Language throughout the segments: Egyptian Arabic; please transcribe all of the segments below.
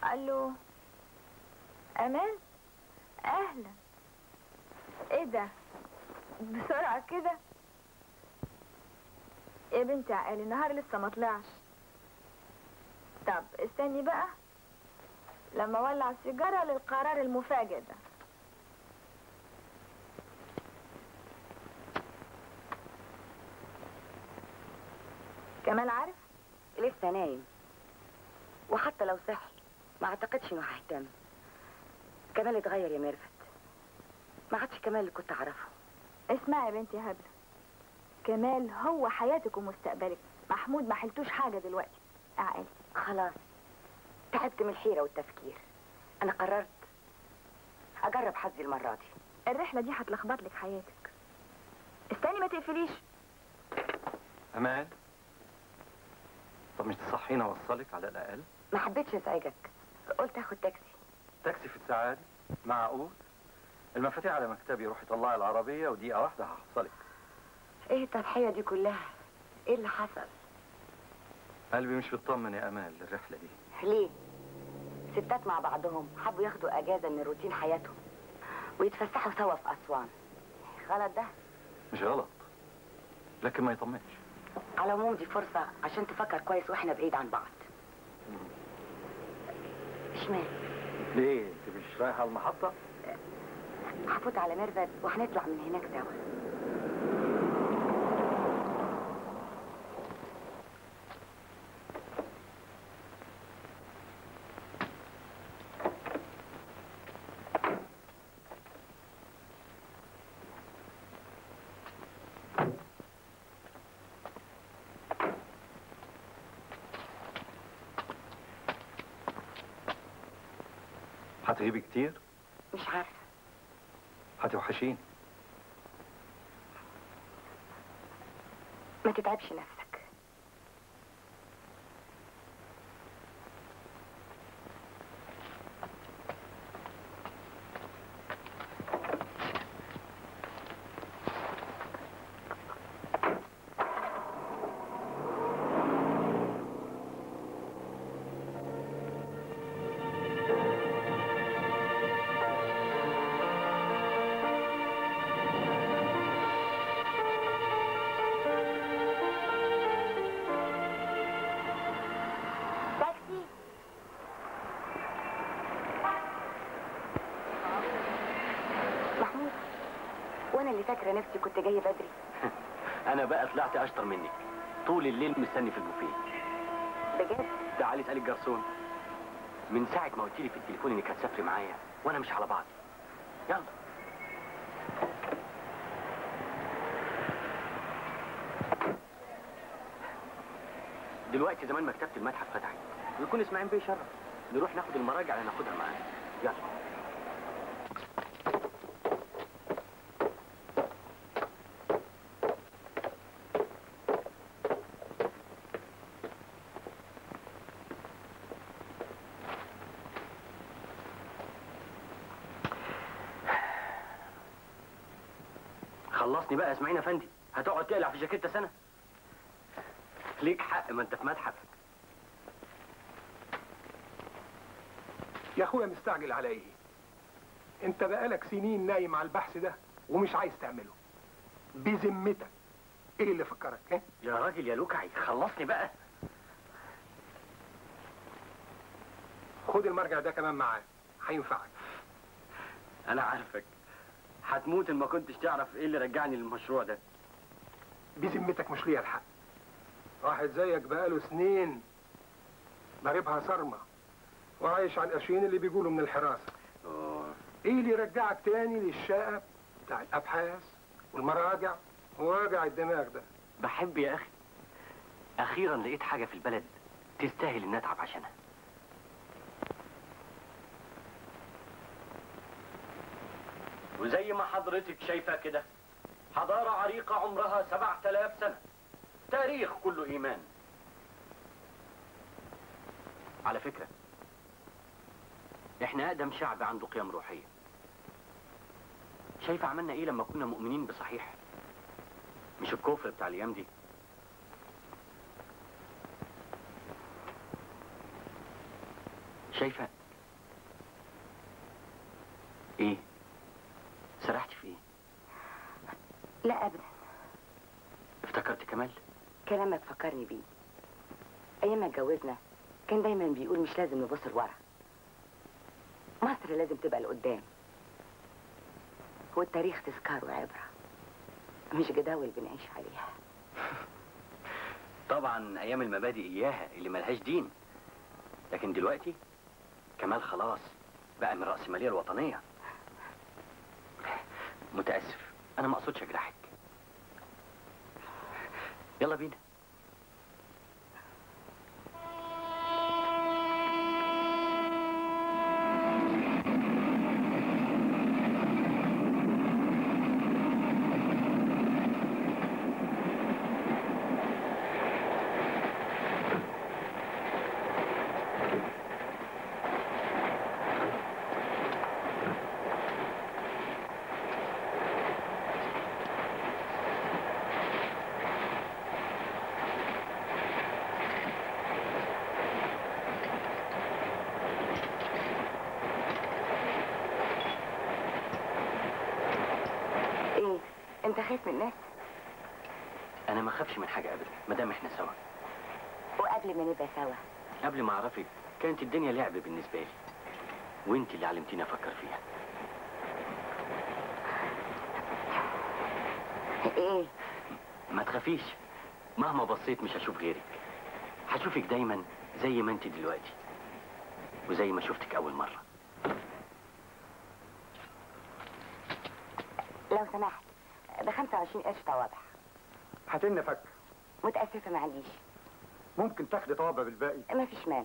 الو امان اهلا ايه ده بسرعه كده يا بنتي عقالي النهار لسه ما طلعش طب استني بقى لما اولع السيجاره للقرار المفاجئ ده كمال عارف لسه نايم وحتى لو صحي ما اعتقدش انه هيهتم كمال اتغير يا ميرفت ما عادش كمال اللي كنت اعرفه اسمعي يا بنتي يا هبله كمال هو حياتك ومستقبلك محمود ما حلتوش حاجه دلوقتي اعقلي خلاص تعبت من الحيرة والتفكير انا قررت اجرب حظي المرة دي الرحله دي هتلخبط لك حياتك استني ما تقفليش أمان طب مش تصحيني أوصلك على الأقل ما حبيتش ازعجك قلت اخد تاكسي تاكسي في الساعة دي معقول المفاتيح على مكتبي روحي طلعي العربية ودقيقة واحدة هحصلك ايه التضحية دي كلها ايه اللي حصل قلبي مش بيطمن يا أمال للرحلة دي ليه ستات مع بعضهم حبوا ياخدوا اجازة من روتين حياتهم ويتفسحوا سوا في اسوان غلط ده مش غلط لكن ما يطمنش على العموم دي فرصة عشان تفكر كويس واحنا بعيد عن بعض اشمعنى ليه انت مش رايحة المحطة هفوت على ميرفت وهنطلع من هناك سوا هتغيبي كتير مش عارفة هتوحشين ما تتعبش نفسك تاكسي محمود وانا اللي فاكره نفسي كنت جايه بدري انا بقى طلعت اشطر منك طول الليل مستني في البوفيه بجد تعالي اسالي الجرسون من ساعه ما قلت لي في التليفون انك هتسافري معايا وانا مش على بعض يلا دلوقتي زمان مكتبه المتحف فتحت ويكون اسماعيل بيه شرف نروح ناخد المراجع اللي ناخدها معانا يلا خلصني بقى يا اسماعيل يا فندي هتقعد تقلع في جاكيته سنه ليك حق ما انت في متحف يا اخويا مستعجل على ايه انت بقالك سنين نايم على البحث ده ومش عايز تعمله بذمتك ايه اللي فكرك ايه يا راجل يا لوكعي خلصني بقى خد المرجع ده كمان معاك هينفعك انا عارفك هتموت ان ما كنتش تعرف ايه اللي رجعني للمشروع ده بذمتك مش ليا الحق واحد زيك بقاله سنين ضاربها صرمة وعايش على القرشين اللي بيقولوا من الحراسة أوه. ايه اللي يرجعك تاني للشقة بتاع الابحاث والمراجع وواجع الدماغ ده بحب يا اخي اخيرا لقيت حاجه في البلد تستاهل ان اتعب عشانها وزي ما حضرتك شايفة كده حضارة عريقة عمرها سبعة آلاف سنة تاريخ كله إيمان على فكرة إحنا أقدم شعب عنده قيم روحية شايفة عملنا إيه لما كنا مؤمنين بصحيح مش الكفر بتاع الأيام دي شايفة ايه سرحتي في ايه لا ابدا افتكرت كمال كلامك فكرني بيه ايام ما اتجوزنا كان دايما بيقول مش لازم نبص لورا مصر لازم تبقى لقدام والتاريخ تذكار وعبره مش جداول بنعيش عليها طبعا ايام المبادئ اياها اللي ملهاش دين لكن دلوقتي كمال خلاص بقى من رأسمالية الوطنية متأسف انا ما اقصدش اجرحك يلا بينا ايه انت خايف من الناس انا ما اخافش من حاجة ابدا ما دام احنا سوا وقبل ما نبقى سوا قبل ما اعرفك كانت الدنيا لعب بالنسبة لي وانت اللي علمتيني افكر فيها ايه ما تخافيش مهما بصيت مش هشوف غيرك هشوفك دايما زي ما انت دلوقتي وزي ما شفتك اول مرة لو سمحت ب 25 قرش طوابع هاتلنا فك متاسفه ما عنديش ممكن تاخدي طابة بالباقي ما فيش مانع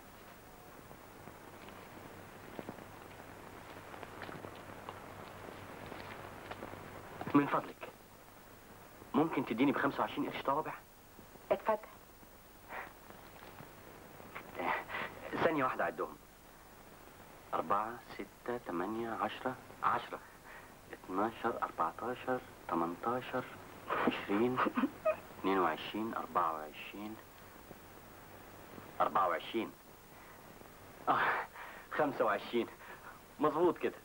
من فضلك ممكن تديني ب 25 قرش طوابع اتفضل ثانية واحدة عدهم أربعة ستة تمانية عشرة عشرة اتناشر أربعتاشر تمنتاشر عشرين اتنين وعشرين أربعة وعشرين أربعة وعشرين آه خمسة وعشرين مظبوط كده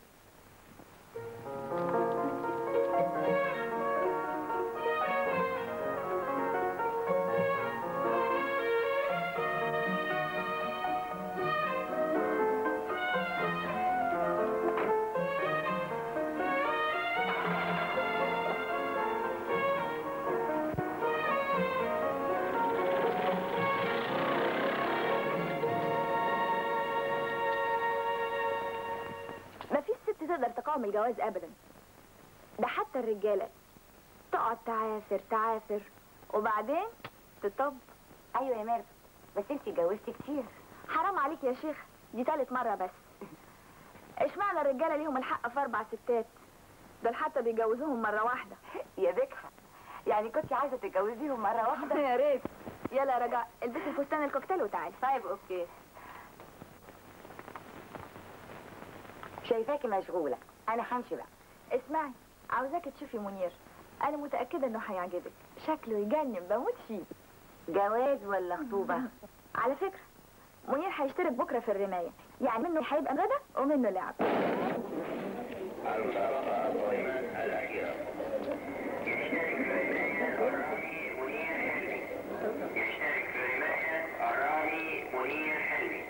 مفيش ست تقدر تقاوم الجواز ابدا ده حتى الرجاله تقعد تعافر تعافر وبعدين تطب ايوه يا ميرفت بس انت اتجوزتي كتير حرام عليك يا شيخ دي تالت مرة بس اشمعنى الرجالة ليهم الحق في أربع ستات دول حتى بيجوزوهم مرة واحدة يا بكحة يعني كنت عايزه تتجوزيهم مره واحده يا ريت يلا يا رجاء البسي فستان الكوكتيل وتعالي طيب اوكي شايفاكي مشغوله انا همشي بقى اسمعي عاوزاك تشوفي منير أنا متأكدة إنه هيعجبك شكله يجنن بموت فيه جواز ولا خطوبه على فكرة منير هيشترك بكرة في الرماية يعني منه هيبقى غدا ومنه لعب يشترك في الرماية الراعي منير حلمي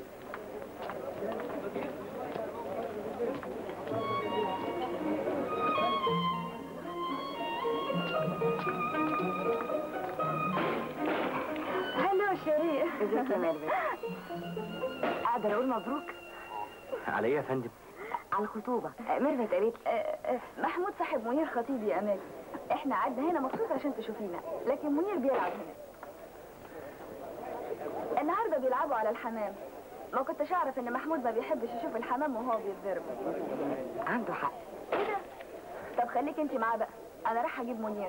هلو شيري ازيك يا ميرفت اقدر اقول مبروك على ايه يا فندم على الخطوبه ميرفت قالت لي آه، آه، محمود صاحب منير خطيبي يا امال احنا قعدنا هنا مخصوص عشان تشوفينا لكن منير بيلعب هنا النهارده بيلعبوا على الحمام ما كنتش اعرف ان محمود ما بيحبش يشوف الحمام وهو بيتضرب عنده حق ايه ده طب خليك انت معاه بقى انا راح اجيب منير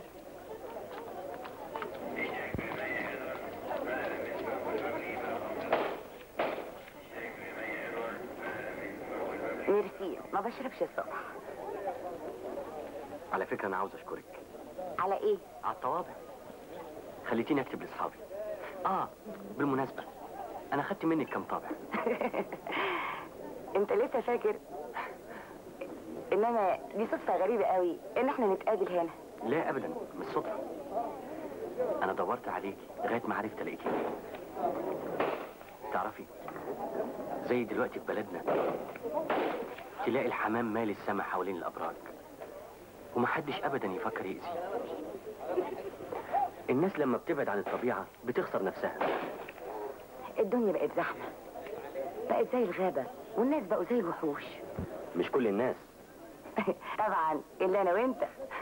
ميرسي ما بشربش الصبح على فكرة أنا عاوز أشكرك على ايه على الطوابع خليتيني أكتب لأصحابي آه بالمناسبة أنا خدت منك كام طابع انت لسه فاكر انما دي صدفه غريبه قوي ان احنا نتقابل هنا لا ابدا مش صدفه انا دورت عليكي لغايه ما عرفت الاقيكي تعرفي زي دلوقتي في بلدنا تلاقي الحمام مالي السما حوالين الابراج ومحدش ابدا يفكر يأذي الناس لما بتبعد عن الطبيعه بتخسر نفسها الدنيا بقت زحمه بقت زي الغابه والناس بقوا زي الوحوش مش كل الناس طبعا الا انا وانت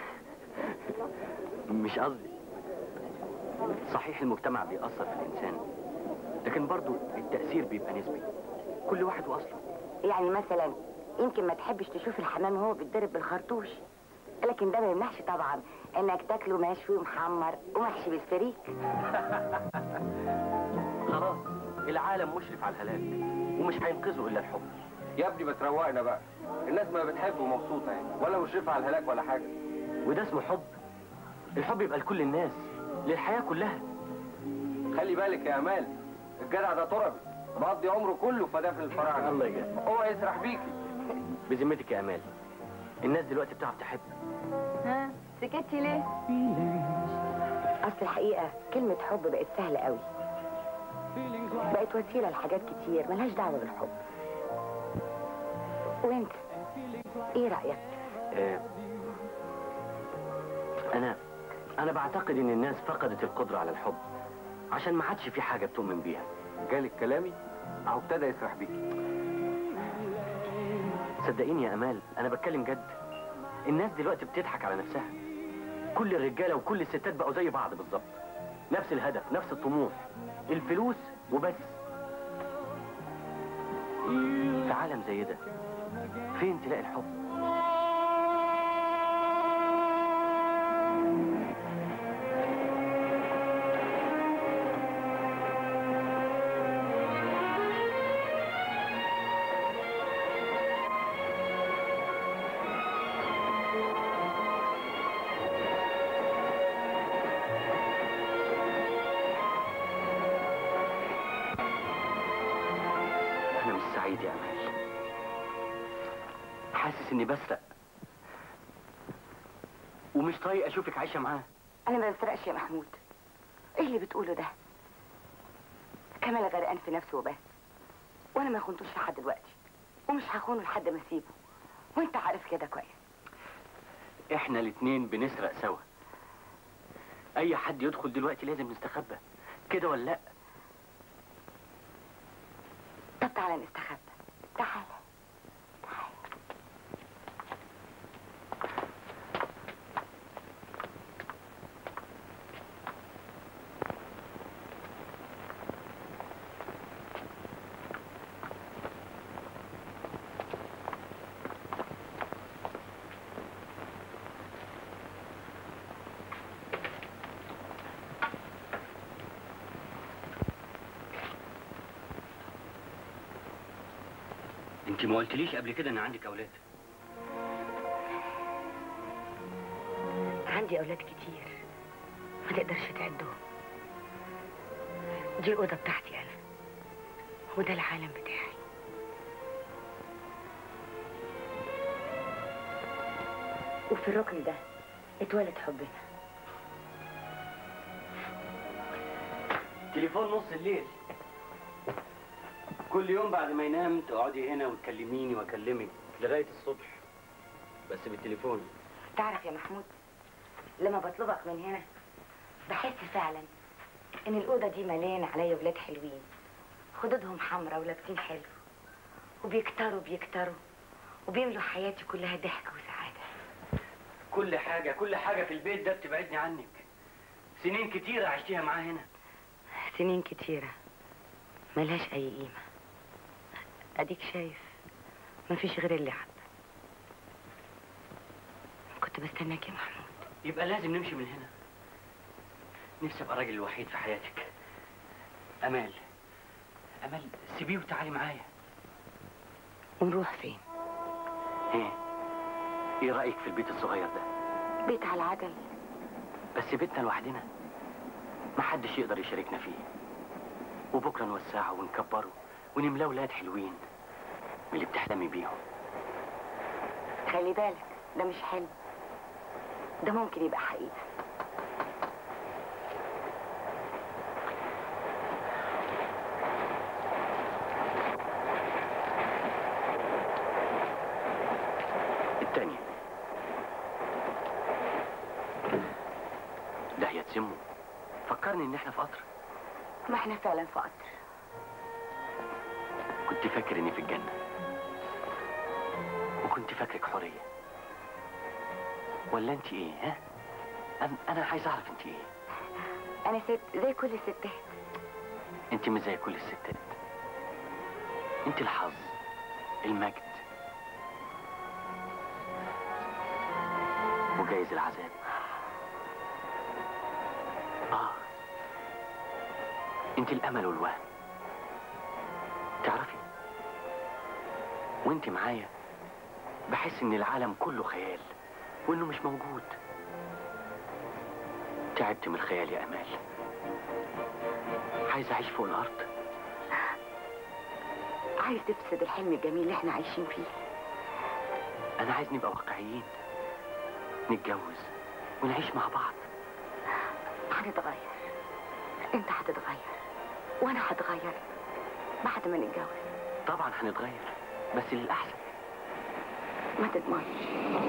مش قصدي صحيح المجتمع بيأثر في الإنسان لكن برضو التأثير بيبقى نسبي كل واحد وأصله يعني مثلا يمكن ما تحبش تشوف الحمام وهو بيتضرب بالخرطوش لكن ده ما يمنعش طبعا انك تاكله مشوي ومحمر ومحشي بالفريك خلاص العالم مشرف على الهلاك ومش هينقذه إلا الحب يا ابني ما تروقنا بقى الناس ما بتحب ومبسوطه يعني ولا مشرفه على الهلاك ولا حاجه وده اسمه حب الحب يبقى لكل الناس للحياة كلها خلي بالك يا امال الجدع ده تربي مقضي عمره كله في مدافن الفراعنه الله يجازيك هو يسرح بيكي بذمتك يا أمال الناس دلوقتي بتعرف تحب ها سكتي ليه اصل الحقيقه كلمه حب بقت سهله قوي بقت وسيله لحاجات كتير ملهاش دعوه بالحب وانت ايه رايك آه، أنا أنا بعتقد إن الناس فقدت القدرة على الحب عشان ما عادش في حاجة بتؤمن بيها جالك كلامي اهو ابتدى يسرح بيكي صدقيني يا امال انا بتكلم جد الناس دلوقتي بتضحك على نفسها كل الرجاله وكل الستات بقوا زي بعض بالظبط نفس الهدف نفس الطموح الفلوس وبس في عالم زي ده فين تلاقي الحب انا مش سعيد يا امال حاسس اني بسرق ومش طايق اشوفك عايشه معاه انا ما بسرقش يا محمود ايه اللي بتقوله ده كمال غرقان في نفسه وبس وانا ما خنتوش لحد دلوقتي ومش هخونه لحد ما اسيبه وانت عارف كده كويس احنا الاتنين بنسرق سوا اي حد يدخل دلوقتي لازم نستخبى كده ولا لا طب تعالى نستخبى تعالى تعالى انت ما قلتليش قبل كده ان عندك اولاد عندي اولاد كتير ما تقدرش تعدهم دي الاوضه بتاعتي انا وده العالم بتاعي وفي الركن ده اتولد حبنا تليفون نص الليل كل يوم بعد ما ينام تقعدي هنا وتكلميني واكلمك لغايه الصبح بس بالتليفون تعرف يا محمود لما بطلبك من هنا بحس فعلا ان الاوضه دي مليانه عليا ولاد حلوين خدودهم حمرا ولابسين حلو وبيكتروا بيكتروا وبيملوا حياتي كلها ضحك وسعاده كل حاجه كل حاجه في البيت ده بتبعدني عنك سنين كتيره عشتيها معاه هنا سنين كتيره ملهاش اي قيمه اديك شايف مفيش غير اللعب كنت بستناك يا محمود يبقى لازم نمشي من هنا نفسي ابقى الراجل الوحيد في حياتك امال امال سيبيه وتعالي معايا ونروح فين ايه ايه رايك في البيت الصغير ده بيت على العجل بس بيتنا لوحدنا محدش يقدر يشاركنا فيه وبكره نوسعه ونكبره ونملاه ولاد حلوين من اللي بتحلمي بيهم خلي بالك ده مش حلم ده ممكن يبقى حقيقة التانية ده هي تسمه فكرني ان احنا في قطر ما احنا فعلا في قطر كنت فاكر اني في الجنة وكنت فاكرك حورية ولا انت ايه ها انا انا عايز اعرف انت ايه انا ست زي كل الستات انت مش زي كل الستات انت الحظ المجد وجايز العذاب اه انت الامل والوهم تعرفي وانت معايا بحس ان العالم كله خيال وانه مش موجود تعبت من الخيال يا امال عايز اعيش فوق الارض عايز تفسد الحلم الجميل اللي احنا عايشين فيه انا عايز نبقى واقعيين نتجوز ونعيش مع بعض هنتغير انت هتتغير وانا هتغير بعد ما نتجوز طبعا هنتغير بس للاحسن ما تضمنش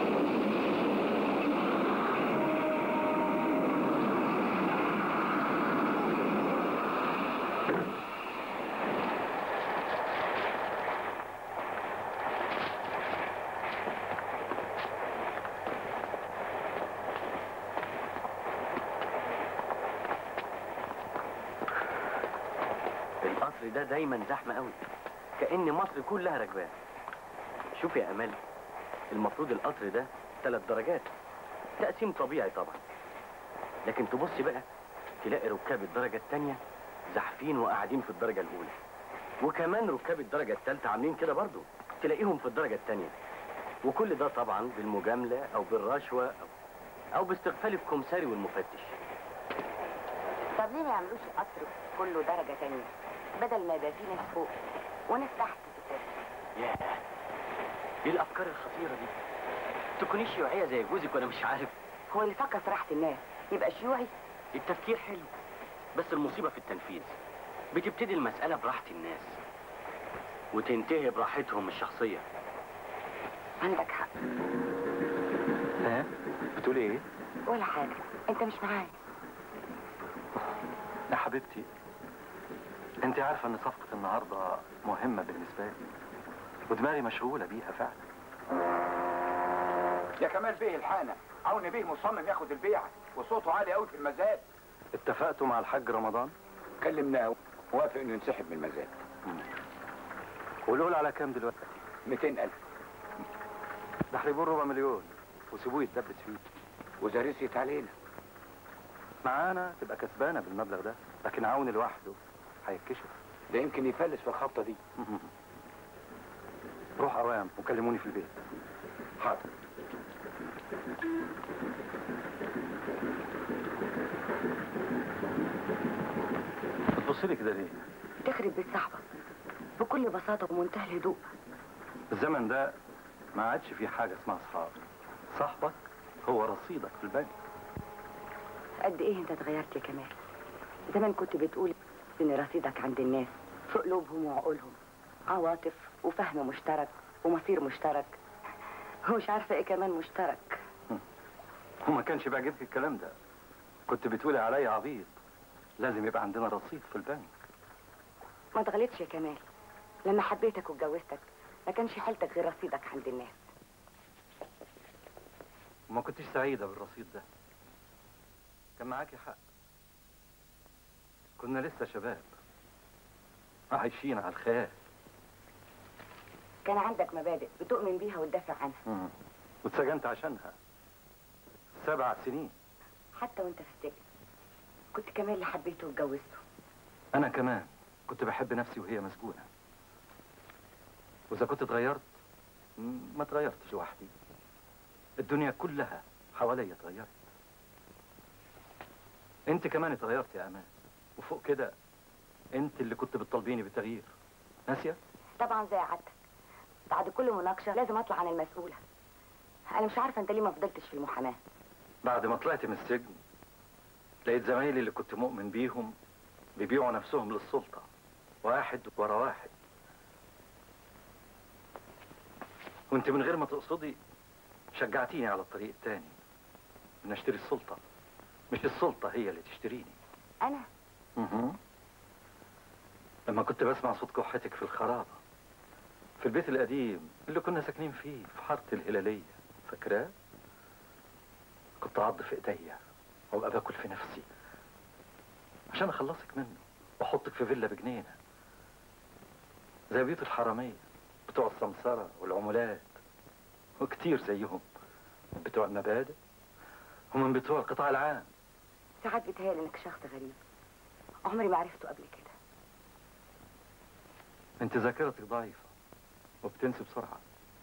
القطر ده دايما زحمه قوي كأن مصر كلها راكباه شوف يا امال المفروض القطر ده ثلاث درجات تقسيم طبيعي طبعا لكن تبص بقى تلاقي ركاب الدرجه الثانيه زحفين وقاعدين في الدرجه الاولى وكمان ركاب الدرجه الثالثه عاملين كده برضو تلاقيهم في الدرجه الثانيه وكل ده طبعا بالمجامله او بالرشوه او, أو باستغفال الكمساري والمفتش طب ليه ما يعملوش القطر كله درجة تانية بدل ما يبقى فيه ناس فوق وناس تحت في السلم ياه ايه الافكار الخطيره دي تكونيش شيوعيه زي جوزك وانا مش عارف هو اللي فكر في راحة الناس يبقى شيوعي التفكير حلو بس المصيبه في التنفيذ بتبتدي المساله براحه الناس وتنتهي براحتهم الشخصيه عندك حق ها بتقولي ايه ولا حاجة انت مش معايا يا حبيبتي انت عارفه ان صفقه النهارده مهمه بالنسبه لي ودماغي مشغوله بيها فعلا يا كمال بيه الحانة عون بيه مصمم ياخد البيع وصوته عالي قوي في المزاد اتفقتوا مع الحاج رمضان كلمناه وافق انه ينسحب من المزاد والقول على كام دلوقتي 200000 ده هيبقوا ربع مليون وسيبوه يتدبس فيه وإذا رسيت علينا معانا تبقى كسبانه بالمبلغ ده لكن عون لوحده هيتكشف ده يمكن يفلس في الخبطة دي روح اوام وكلموني في البيت حاضر بتبص لي كده ليه تخرب بيت صاحبك بكل بساطة ومنتهى الهدوء الزمن ده ما عادش في حاجه اسمها اصحاب صاحبك هو رصيدك في البنك قد ايه انت اتغيرت يا كمال زمان كنت بتقول ان رصيدك عند الناس في قلوبهم وعقولهم عواطف وفهم مشترك ومصير مشترك ومش عارفة ايه كمان مشترك وما كانش بيعجبك الكلام ده كنت بتقولي عليا عبيط لازم يبقى عندنا رصيد في البنك ما تغلطش يا كمال لما حبيتك واتجوزتك ما كانش حيلتك غير رصيدك عند الناس وما كنتش سعيدة بالرصيد ده كان معاكي حق كنا لسه شباب عايشين على الخيال كان عندك مبادئ بتؤمن بيها وتدافع عنها واتسجنت عشانها سبع سنين حتى وانت في السجن كنت كمان اللي حبيته واتجوزته انا كمان كنت بحب نفسي وهي مسجونة واذا كنت اتغيرت م- ما اتغيرتش لوحدي الدنيا كلها حواليا اتغيرت انت كمان اتغيرت يا امان وفوق كده انت اللي كنت بتطالبيني بالتغيير ناسيه طبعا زي عادتك بعد كل مناقشة لازم اطلع عن المسؤولة انا مش عارفه انت ليه ما فضلتش في المحاماه بعد ما طلعت من السجن لقيت زمايلي اللي كنت مؤمن بيهم بيبيعوا نفسهم للسلطة واحد ورا واحد وانت من غير ما تقصدي شجعتيني على الطريق التاني ان اشتري السلطة مش السلطة هي اللي تشتريني انا مهم. لما كنت بسمع صوت كحتك في الخرابة في البيت القديم اللي كنا ساكنين فيه في حارة الهلالية فاكراه؟ كنت أعض في إيديا وأبقى باكل في نفسي عشان أخلصك منه وأحطك في فيلا بجنينة زي بيوت الحرامية بتوع السمسرة والعمولات وكتير زيهم من بتوع المبادئ ومن بتوع القطاع العام ساعات بيتهيألي انك شخص غريب عمري ما عرفته قبل كده انت ذاكرتك ضعيفة وبتنسي بسرعة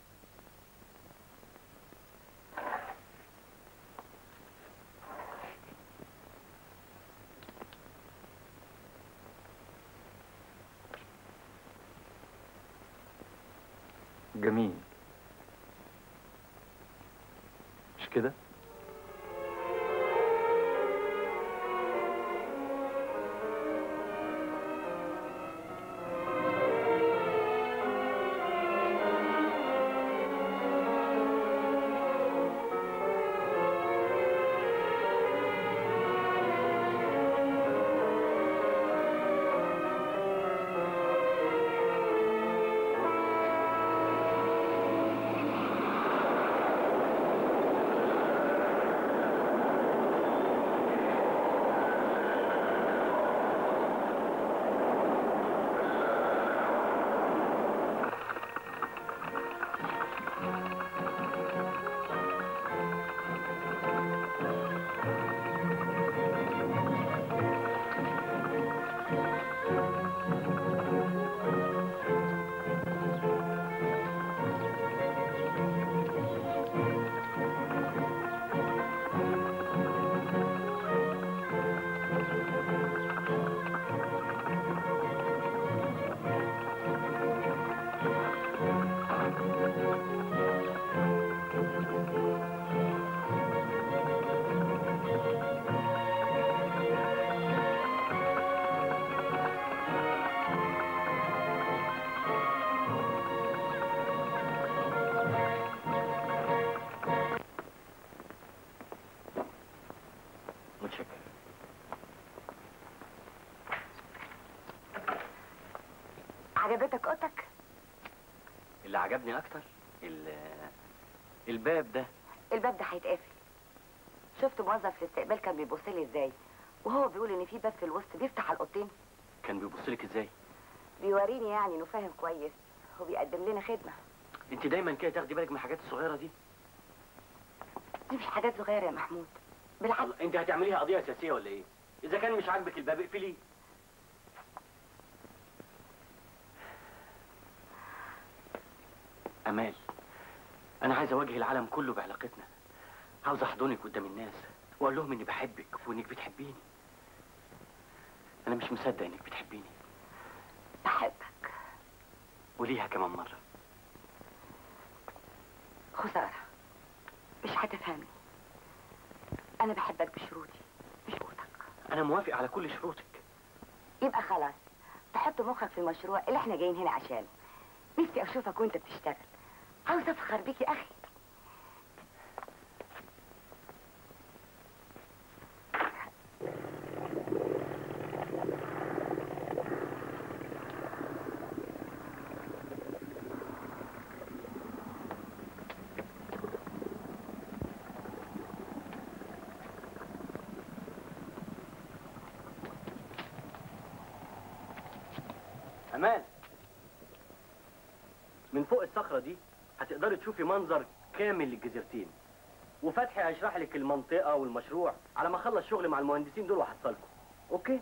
جميل مش كده؟ متشكر عجبتك اوضتك اللي عجبني اكتر ال- الباب ده الباب ده هيتقفل شفت موظف في الاستقبال كان بيبص لي ازاي وهو بيقول ان في باب في الوسط بيفتح على الاوضتين كان بيبص لك ازاي بيوريني يعني انه فاهم كويس وبيقدم لنا خدمه انت دايما كده تاخدي بالك من الحاجات الصغيره دي دي مش حاجات صغيره يا محمود بالعكس الله، انت هتعمليها قضيه اساسيه ولا ايه اذا كان مش عاجبك الباب اقفليه امال انا عايز اواجه العالم كله بعلاقتنا عاوز احضنك قدام الناس واقول لهم اني بحبك وانك بتحبيني انا مش مصدق انك بتحبيني بحبك قوليها كمان مره خساره مش هتفهمني انا بحبك بشروطي بشروطك انا موافق على كل شروطك يبقى خلاص تحط مخك في المشروع اللي احنا جايين هنا عشانه نفسي اشوفك وانت بتشتغل عاوز افخر بيك يا اخي امان من فوق الصخره دي هتقدري تشوفي منظر كامل للجزيرتين وفتحي هيشرح لك المنطقه والمشروع على ما اخلص شغل مع المهندسين دول وهحصلكم اوكي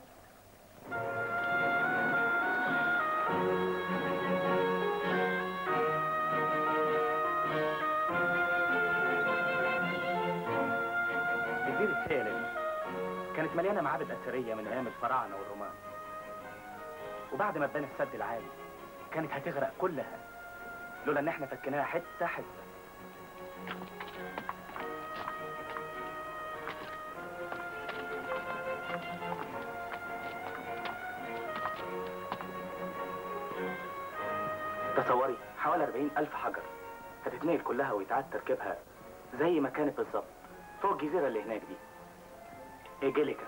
جزيرة سيلم كانت مليانة معابد أثرية من أيام الفراعنة والرومان وبعد ما اتبنى السد العالي كانت هتغرق كلها لولا إن احنا فكيناها حتة حتة تصوري حوالي 40 ألف حجر هتتنقل كلها ويتعاد تركيبها زي ما كانت بالظبط فوق الجزيرة اللي هناك دي إيجيليكا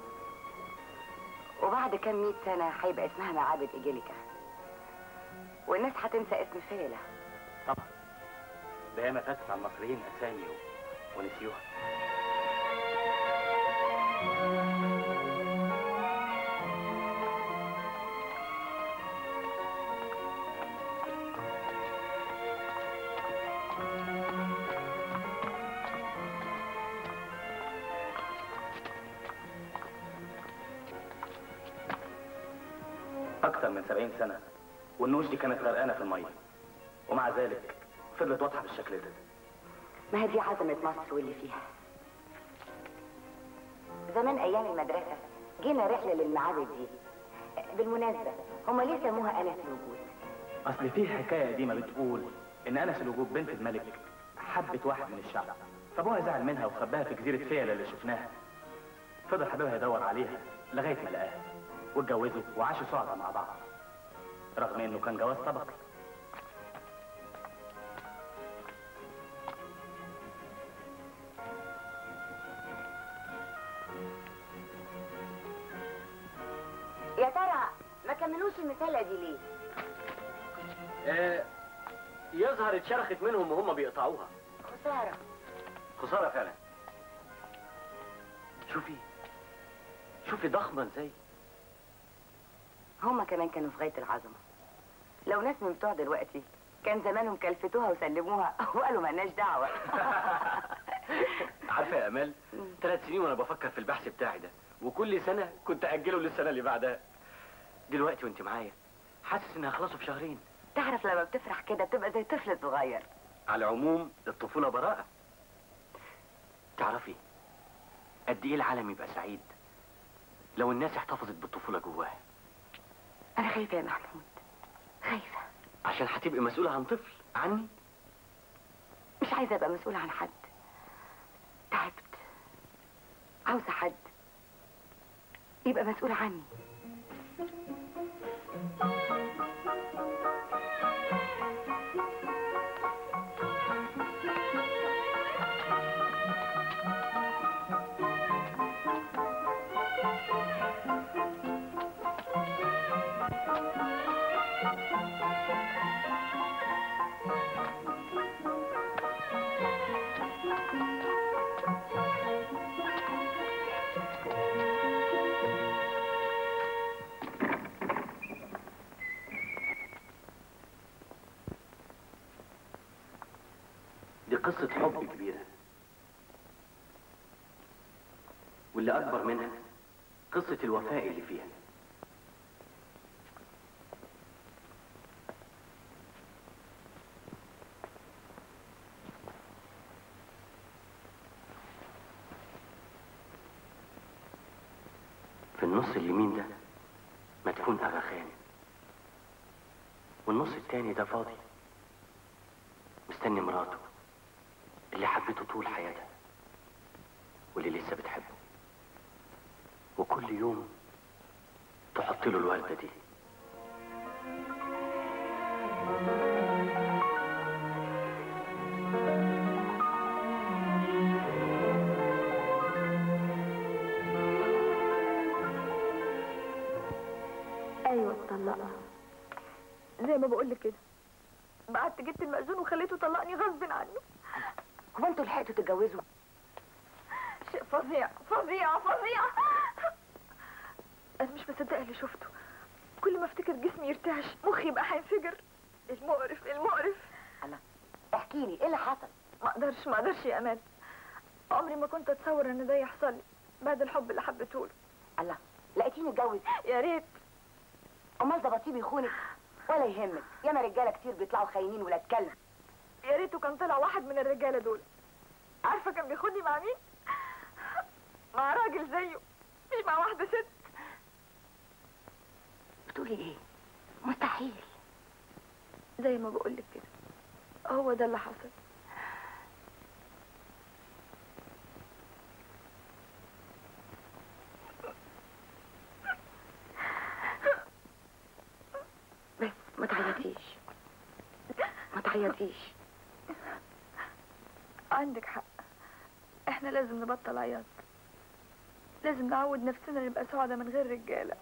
وبعد كام مئة سنة هيبقى اسمها معابد إيجيليكا والناس هتنسى اسم فيلة طبعا ده ياما فاتت على المصريين أسامي و- ونسيوها أكثر من 70 سنة والنوش دي كانت غرقانة في المية ومع ذلك فضلت واضحة بالشكل ده ما هي دي عظمة مصر واللي فيها زمان أيام المدرسة جينا رحلة للمعابد دي بالمناسبة هما ليه سموها أنس الوجود؟ أصل في حكاية قديمة بتقول إن أنس الوجوب بنت الملك حبت واحد من الشعب فابوها زعل منها وخباها في جزيرة فيلة اللي شفناها فضل حبيبها يدور عليها لغاية ما لقاها واتجوزوا وعاشوا سعداء مع بعض رغم إنه كان جواز طبقي يا ترى ما كملوش المسألة دي ليه؟ آه يظهر اتشرخت منهم وهم بيقطعوها خسارة خسارة فعلا شوفي شوفي ضخمة ازاي هما كمان كانوا في غاية العظمة لو ناس من بتوع دلوقتي كان زمانهم كلفتوها وسلموها وقالوا مالناش دعوة عارفة يا امال ثلاث سنين وانا بفكر في البحث بتاعي ده وكل سنة كنت اجله للسنة اللي بعدها دلوقتي وانت معايا حاسس اني هخلصه في شهرين تعرف لما بتفرح كده بتبقى زي طفل صغير على العموم الطفولة براءة تعرفي قد ايه العالم يبقى سعيد لو الناس احتفظت بالطفولة جواها أنا خايفة يا محمود خايفة عشان هتبقي مسؤولة عن طفل عني مش عايزة أبقى مسؤولة عن حد تعبت عاوزة حد يبقى مسؤول عني دي قصة حب كبيرة واللي أكبر منها قصة الوفاء اللي فيها في النص اليمين ده مدفون أغاخان والنص التاني ده فاضي مستني مراته اللي حبته طول حياتها واللي لسه بتحبه وكل يوم تحط له الوردة دي ايوه اتطلقها زي ما بقول لك كده بعت جبت المأذون وخليته طلقني غصب عني هو انتوا لحقتوا تتجوزوا شيء فظيع فظيع فظيع انا مش مصدقه اللي شفته كل ما افتكر جسمي يرتعش مخي يبقى هينفجر المقرف المقرف الله احكي لي ايه اللي حصل ما اقدرش ما اقدرش يا امال عمري ما كنت اتصور ان ده يحصل لي بعد الحب اللي حبيته له الله لقيتيني اتجوز يا ريت امال ظبطيه بيخونك ولا يهمك ياما رجاله كتير بيطلعوا خاينين ولاد كلب يا ريته كان طلع واحد من الرجاله دول عارفه كان بياخدني مع مين مع راجل زيه مش مع واحده ست بتقولي ايه مستحيل زي ما بقول لك كده هو ده اللي حصل بس ما تعيطيش تعيطيش عندك حق احنا لازم نبطل عياط لازم نعود نفسنا نبقى سعداء من غير رجاله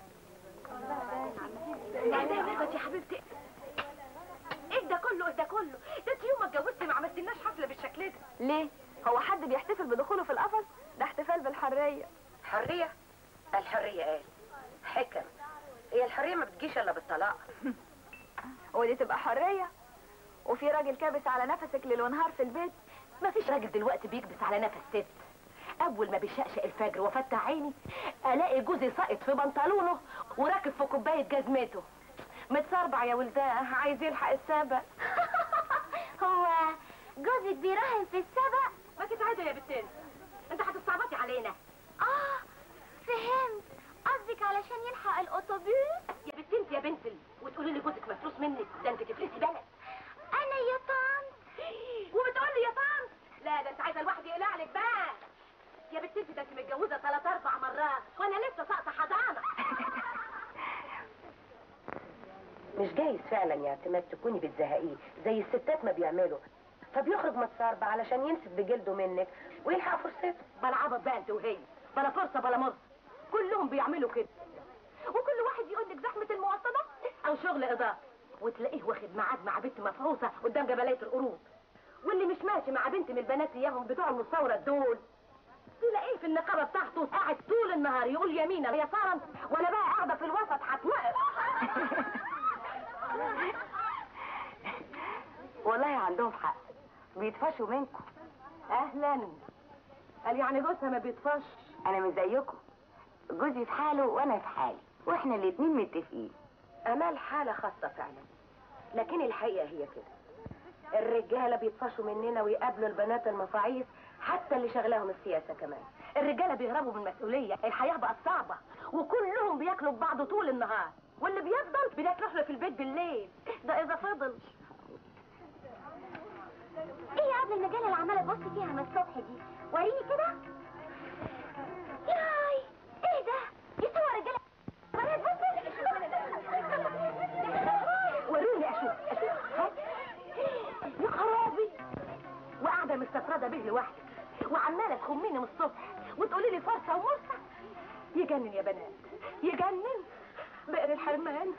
اهدى يا ميرفت يا حبيبتي ايه ده كله ايه ده كله ده انت يوم ما اتجوزتي ما عملتلناش حفله بالشكل ده ليه هو حد بيحتفل بدخوله في القفص ده احتفال بالحريه حريه الحريه ايه حكم هي الحريه ما بتجيش الا بالطلاق ودي تبقى حريه وفي راجل كابس على نفسك ليل ونهار في البيت ما فيش راجل دلوقتي بيكبس على نفس ست اول ما بيشقشق الفجر وافتح عيني الاقي جوزي ساقط في بنطلونه وراكب في كوبايه جزمته متصربع يا ولداه عايز يلحق السابق هو جوزك بيراهن في السبق ما تتعدي يا بنتين انت هتستعبطي علينا اه فهمت قصدك علشان يلحق الاتوبيس يا بنت انت يا بنت ال- وتقولي لي جوزك مفلوس منك ده انت تفلسي بلد انا يا طنط وبتقول لي يا طنط لا ده انت عايزه الواحد يقلع لك بقى يا بنت انت ده انت متجوزه ثلاث اربع مرات وانا لسه ساقطه حضانه مش جايز فعلا يا اعتماد تكوني بتزهقيه زي الستات ما بيعملوا فبيخرج متصربع علشان يمسك بجلده منك ويلحق فرصته بلا عبط بقى انت وهي بلا فرصه بلا مرصه كلهم بيعملوا كده وكل واحد يقول لك زحمه المواصلات او شغل اضافي وتلاقيه واخد ميعاد مع بنت مفروسه قدام جبليه القرود واللي مش ماشي مع بنت من البنات اياهم بتوع المستورد دول تلاقيه في النقابه بتاعته قاعد طول النهار يقول يمينا يسارا وانا بقى قاعده في الوسط هتوقف والله عندهم حق بيتفشوا منكم اهلا قال يعني جوزها ما بيطفش انا مش زيكم جوزي في حاله وانا في حالي واحنا الاتنين متفقين امال حاله خاصه فعلا لكن الحقيقه هي كده الرجاله بيطفشوا مننا ويقابلوا البنات المفاعيس حتى اللي شغلهم السياسه كمان الرجاله بيهربوا من المسؤوليه الحياه بقت صعبه وكلهم بياكلوا ببعض طول النهار واللي بيفضل بناكله احنا في البيت بالليل ده اذا فضل ايه يا قبل المجله اللي عماله تبص فيها من الصبح دي وريني كده ياي ايه ده دي صور رجاله بنات بص وروني اشوف اشوف هات. يا خرابي وقاعده مستفرده به لوحدك وعماله تخميني من الصبح وتقولي لي فرصه ومرسه يجنن يا بنات يجنن بئر الحرمان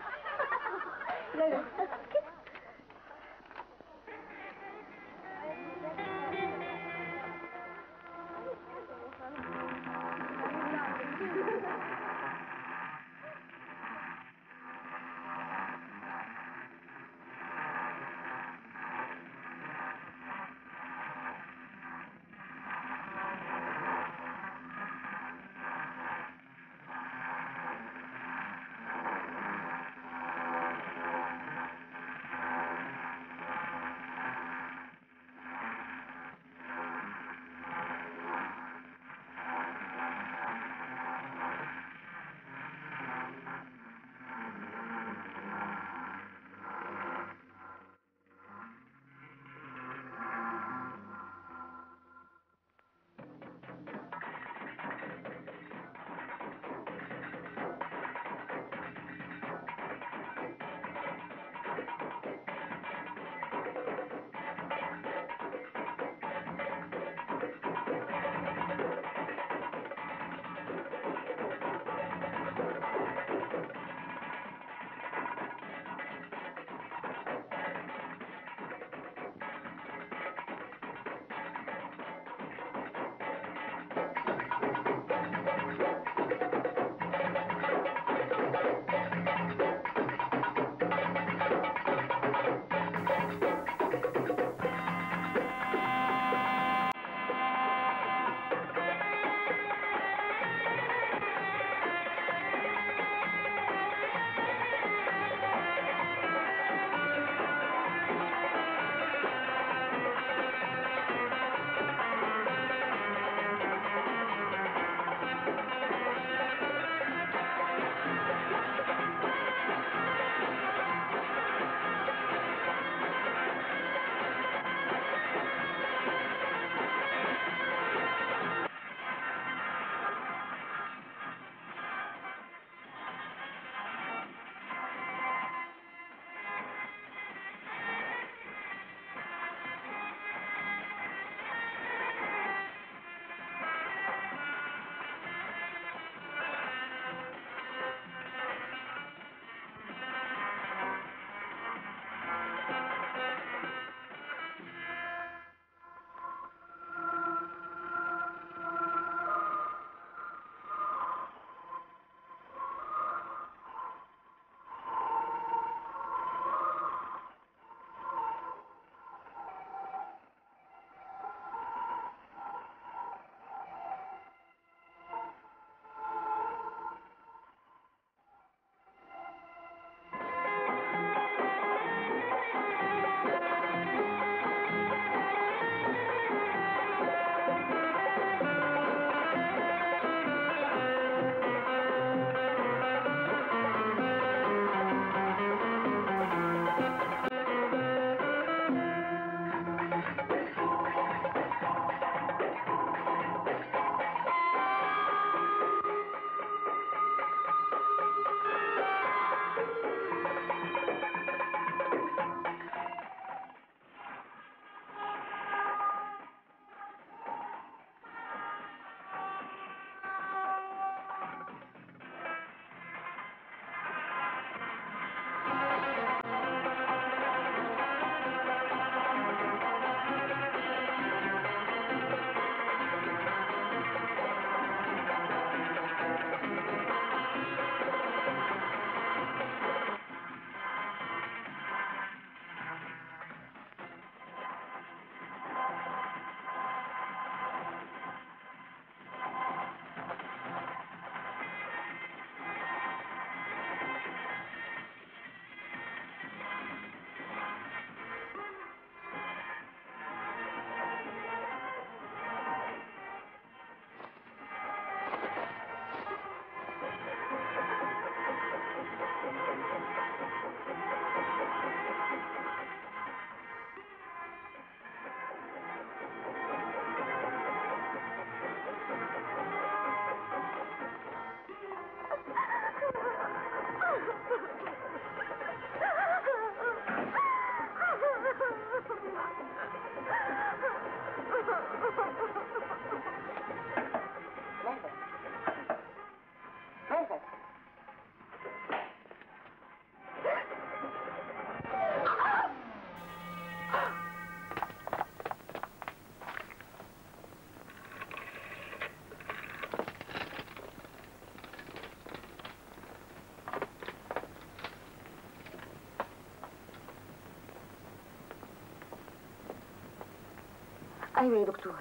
ايوه يا دكتور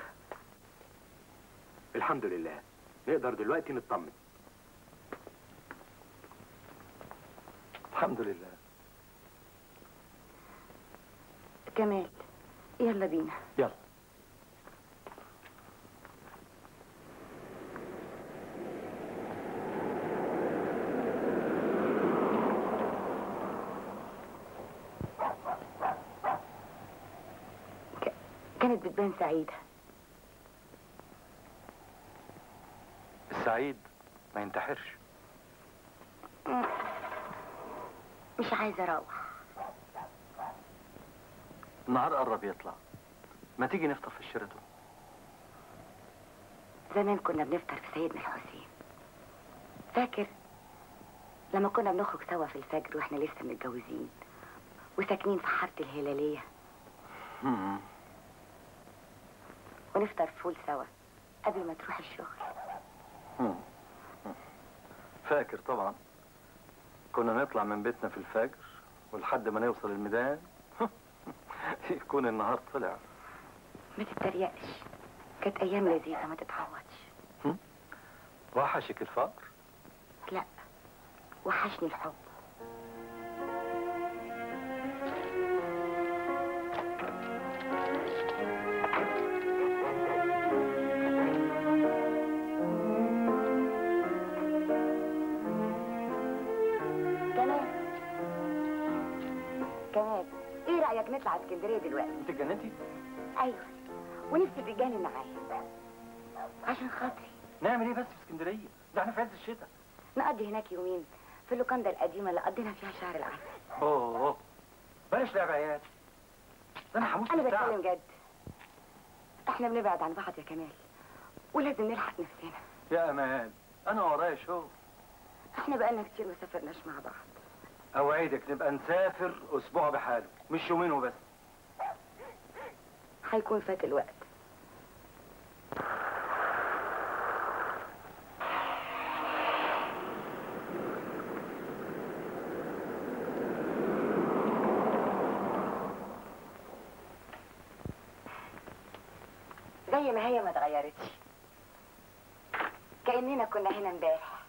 الحمد لله نقدر دلوقتي نطمن الحمد لله كمال يلا بينا يلا كانت بتبان سعيدة السعيد ما ينتحرش مش عايزة اروح النهار قرب يطلع ما تيجي نفطر في الشيراتون زمان كنا بنفطر في سيدنا الحسين فاكر لما كنا بنخرج سوا في الفجر واحنا لسه متجوزين وساكنين في حارة الهلالية مم. ونفطر فول سوا قبل ما تروح الشغل مم. مم. فاكر طبعا كنا نطلع من بيتنا في الفجر ولحد ما نوصل الميدان يكون النهار طلع ما تتريقش كانت ايام لذيذة ما تتعوضش وحشك الفقر لا وحشني الحب كمان كمان ايه رأيك نطلع اسكندرية دلوقتي انت اتجننتي ايوه ونفسي الرجال معايا عشان خاطري نعمل ايه بس في اسكندريه ده احنا في عز الشتاء نقضي هناك يومين في اللوكاندا القديمة اللي قضينا فيها شهر العسل اوه بلاش لعب عيال ده انا هموت انا من التعب. بتكلم جد احنا بنبعد عن بعض يا كمال ولازم نلحق نفسنا يا امان انا ورايا شغل احنا بقالنا كتير ما سافرناش مع بعض اوعدك نبقى نسافر اسبوع بحاله مش يومين وبس هيكون فات الوقت زي ما هي ما اتغيرتش كأننا كنا هنا امبارح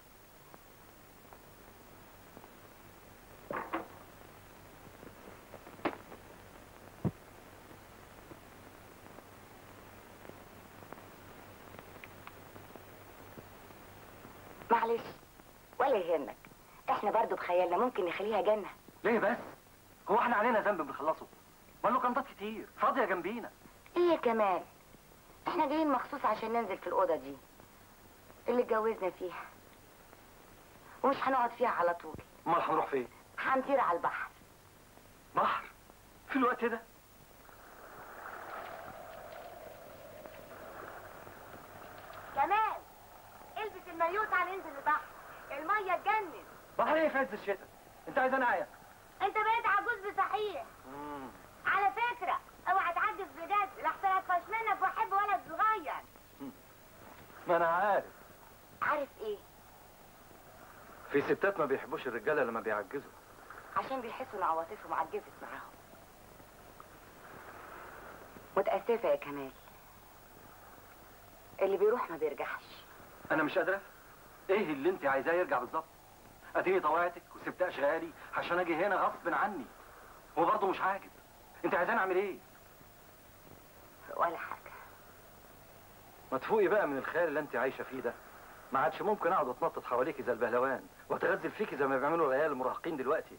معلش ولا يهمك احنا برضو بخيالنا ممكن نخليها جنة ليه بس هو احنا علينا ذنب بنخلصه ما اللوكانتات كتير فاضيه جنبينا ايه يا كمال احنا جايين مخصوص عشان ننزل في الأوضة دي اللي اتجوزنا فيها ومش هنقعد فيها على طول امال هنروح فين هنطير على البحر بحر في الوقت ده كمال البس المايوه تعال ننزل البحر الميه تجنن بحر ايه في عز الشتاء انت عايز انا ايه انت بقيت عجوز بصحيح على فكره اوعى تعجز بجد لحسن اطفش منك واحب ولد صغير ما انا عارف عارف ايه في ستات ما بيحبوش الرجاله لما بيعجزوا عشان بيحسوا ان عواطفهم عجزت معاهم متأسفة يا كمال اللي بيروح ما بيرجعش انا مش قادره ايه اللي انت عايزاه يرجع بالظبط اديني طوعتك وسبت اشغالي عشان اجي هنا غصب عني وبرضه مش عاجب انت عايزاني اعمل ايه ولا حاجة ما تفوقي بقى من الخيال اللي انت عايشه فيه ده ما عادش ممكن اقعد اتنطط حواليكي زي البهلوان واتغزل فيكي زي ما بيعملوا العيال المراهقين دلوقتي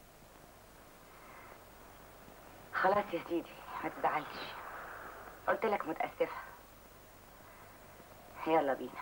خلاص يا سيدي ما تزعلش قلت لك متأسفة يلا بينا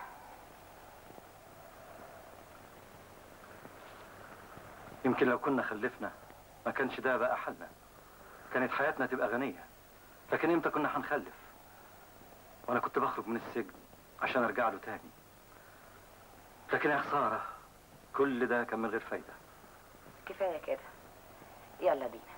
يمكن لو كنا خلفنا ما كانش ده بقى حالنا كانت حياتنا تبقى غنية لكن امتى كنا هنخلف وانا كنت بخرج من السجن عشان ارجع له تاني لكن يا خسارة كل ده كان من غير فايدة كفاية كده يلا بينا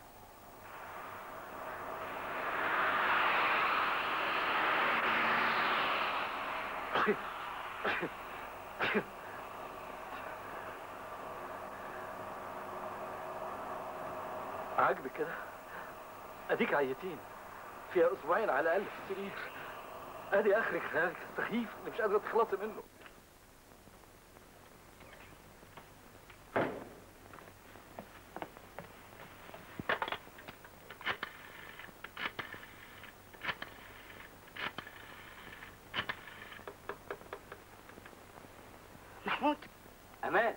عاجبك كده اديك عيتين فيها اسبوعين على الاقل في السرير ادي اخرك خيالك السخيف اللي مش قادره تخلصي منه محمود امان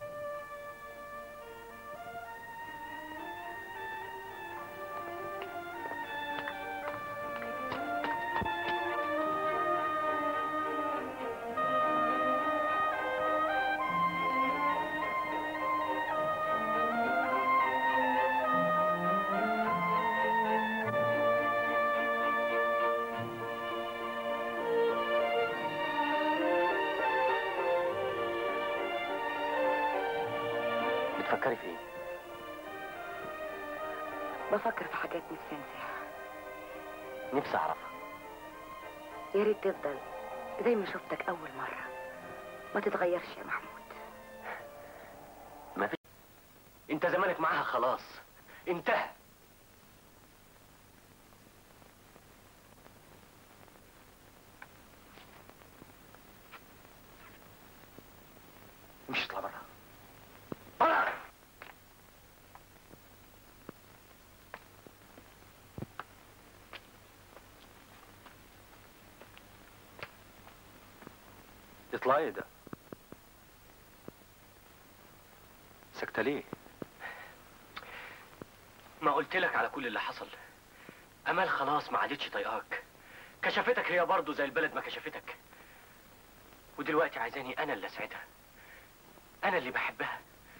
بتفكري في ايه بفكر في حاجات نفسي انساها نفسي اعرفها يا ريت تفضل زي ما شفتك اول مره ما تتغيرش يا محمود ما في انت زمانك معاها خلاص انتهى مش اطلع بره بره اطلعي ده سكتة ليه؟ ما قلت لك على كل اللي حصل امال خلاص ما عادتش طايقاك كشفتك هي برضه زي البلد ما كشفتك ودلوقتي عايزاني انا اللي اسعدها انا اللي بحبها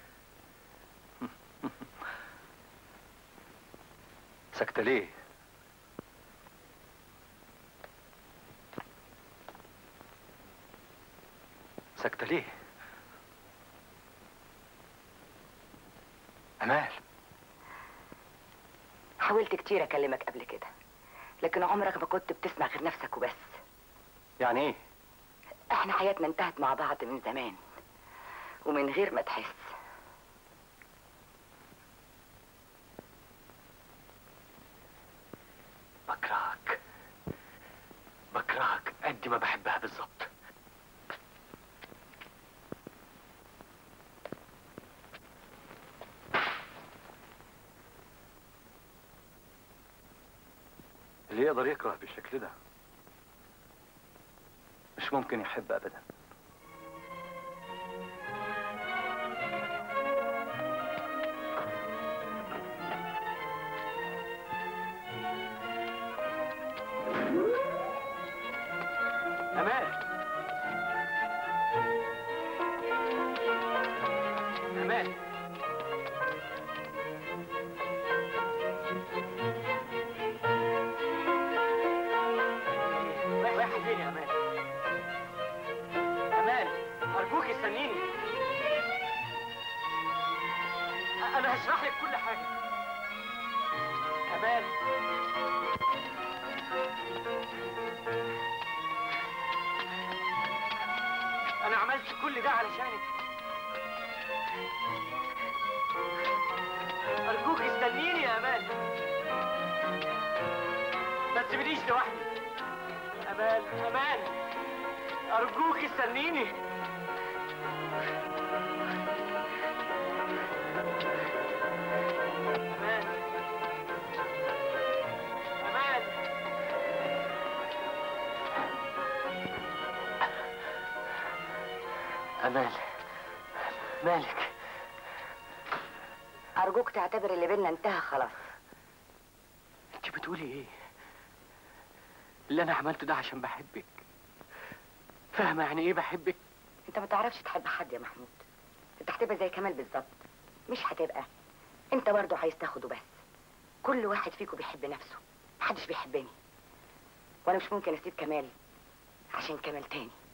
سكتة ليه؟ سكتة ليه؟ أمال حاولت كتير اكلمك قبل كده لكن عمرك ما كنت بتسمع غير نفسك وبس يعني ايه احنا حياتنا انتهت مع بعض من زمان ومن غير ما تحس بكرهك بكرهك قد ما بحبها بالظبط اللي يقدر يكره بالشكل ده مش ممكن يحب أبدا امان امان رايحة فين يا امان امان ارجوك استنيني أ- انا هشرح لك كل حاجة امان انا عملت كل ده علشانك ارجوك استنيني يا امان ما تسيبنيش لوحدي امان امان ارجوك استنيني امان امان أمال مالك ارجوك تعتبر اللي بينا انتهى خلاص انت بتقولي ايه اللي انا عملته ده عشان بحبك فاهمه يعني ايه بحبك انت ما تعرفش تحب حد يا محمود انت هتبقى زي كمال بالظبط مش هتبقى انت برضه عايز تاخده بس كل واحد فيكم بيحب نفسه محدش بيحبني وانا مش ممكن اسيب كمال عشان كمال تاني